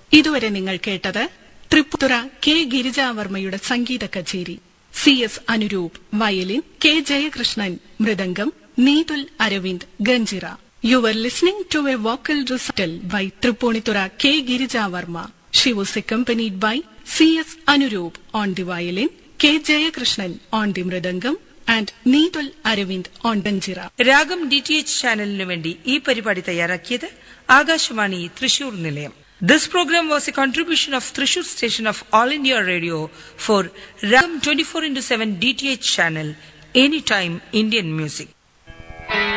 ഇതുവരെ നിങ്ങൾ കേട്ടത് തൃപ്പുറ കെ ഗിരിജാവർമ്മയുടെ സംഗീത കച്ചേരി C S Anuroop violin K Jayakrishnan mridangam Neethul Aravind ganjira you are listening to a vocal recital by Tripunithura K Girija Varma she was accompanied by C S Anuroop on the violin K Jayakrishnan on the mridangam and Neethul Aravind on ganjira ragam D T H ചാനലിനു വേണ്ടി ഈ പരിപാടി തയ്യാറാക്കിയത് ആകാശവാണി തൃശൂർ നിലയം this programme was a contribution of Thrissur station of All India Radio for Raagam twenty four into seven D T H channel any time Indian music